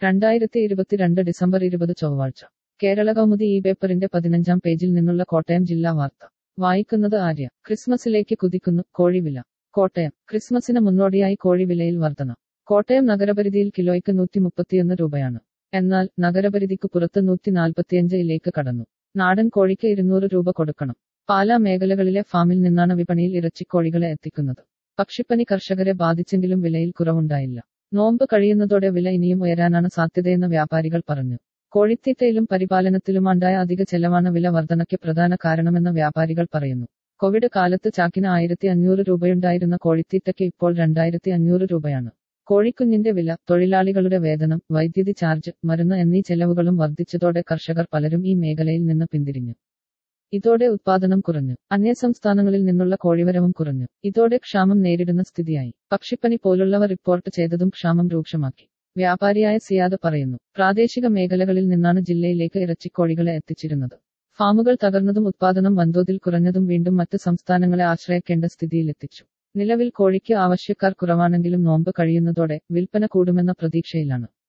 രണ്ടായിരത്തി ഇരുപത്തിരണ്ട് ഡിസംബർ ഇരുപത് ചൊവ്വാഴ്ച കേരള കൗമുദി ഈ പേപ്പറിന്റെ പതിനഞ്ചാം പേജിൽ നിന്നുള്ള കോട്ടയം ജില്ലാ വാർത്ത വായിക്കുന്നത് ആര്യ ക്രിസ്മസിലേക്ക് കുതിക്കുന്നു കോഴിവില കോട്ടയം ക്രിസ്മസിന് മുന്നോടിയായി കോഴിവിലയിൽ വർധന കോട്ടയം നഗരപരിധിയിൽ കിലോയ്ക്ക് നൂറ്റി മുപ്പത്തിയൊന്ന് രൂപയാണ് എന്നാൽ നഗരപരിധിക്ക് പുറത്ത് നൂറ്റി നാൽപ്പത്തിയഞ്ചിലേക്ക് കടന്നു നാടൻ കോഴിക്ക് ഇരുന്നൂറ് രൂപ കൊടുക്കണം പാലാ മേഖലകളിലെ ഫാമിൽ നിന്നാണ് വിപണിയിൽ ഇറച്ചിക്കോഴികളെ എത്തിക്കുന്നത് പക്ഷിപ്പനി കർഷകരെ ബാധിച്ചെങ്കിലും വിലയിൽ കുറവുണ്ടായില്ല നോമ്പ് കഴിയുന്നതോടെ വില ഇനിയും ഉയരാനാണ് സാധ്യതയെന്ന് വ്യാപാരികൾ പറഞ്ഞു കോഴിത്തീറ്റയിലും പരിപാലനത്തിലുമുണ്ടായ അധിക ചെലവാണ് വില വർധനയ്ക്ക് പ്രധാന കാരണമെന്ന് വ്യാപാരികൾ പറയുന്നു കോവിഡ് കാലത്ത് ചാക്കിന് ആയിരത്തി അഞ്ഞൂറ് രൂപയുണ്ടായിരുന്ന കോഴിത്തീറ്റയ്ക്ക് ഇപ്പോൾ രണ്ടായിരത്തി അഞ്ഞൂറ് രൂപയാണ് കോഴിക്കുഞ്ഞിന്റെ വില തൊഴിലാളികളുടെ വേതനം വൈദ്യുതി ചാർജ് മരുന്ന് എന്നീ ചെലവുകളും വർദ്ധിച്ചതോടെ കർഷകർ പലരും ഈ മേഖലയിൽ നിന്ന് പിന്തിരിഞ്ഞു ഇതോടെ ഉത്പാദനം കുറഞ്ഞു അന്യസംസ്ഥാനങ്ങളിൽ നിന്നുള്ള കോഴിവരവും കുറഞ്ഞു ഇതോടെ ക്ഷാമം നേരിടുന്ന സ്ഥിതിയായി പക്ഷിപ്പനി പോലുള്ളവ റിപ്പോർട്ട് ചെയ്തതും ക്ഷാമം രൂക്ഷമാക്കി വ്യാപാരിയായ സിയാദ് പറയുന്നു പ്രാദേശിക മേഖലകളിൽ നിന്നാണ് ജില്ലയിലേക്ക് ഇറച്ചിക്കോഴികളെ എത്തിച്ചിരുന്നത് ഫാമുകൾ തകർന്നതും ഉത്പാദനം വൻതോതിൽ കുറഞ്ഞതും വീണ്ടും മറ്റ് സംസ്ഥാനങ്ങളെ ആശ്രയിക്കേണ്ട സ്ഥിതിയിലെത്തിച്ചു നിലവിൽ കോഴിക്ക് ആവശ്യക്കാർ കുറവാണെങ്കിലും നോമ്പ് കഴിയുന്നതോടെ വിൽപ്പന കൂടുമെന്ന പ്രതീക്ഷയിലാണ്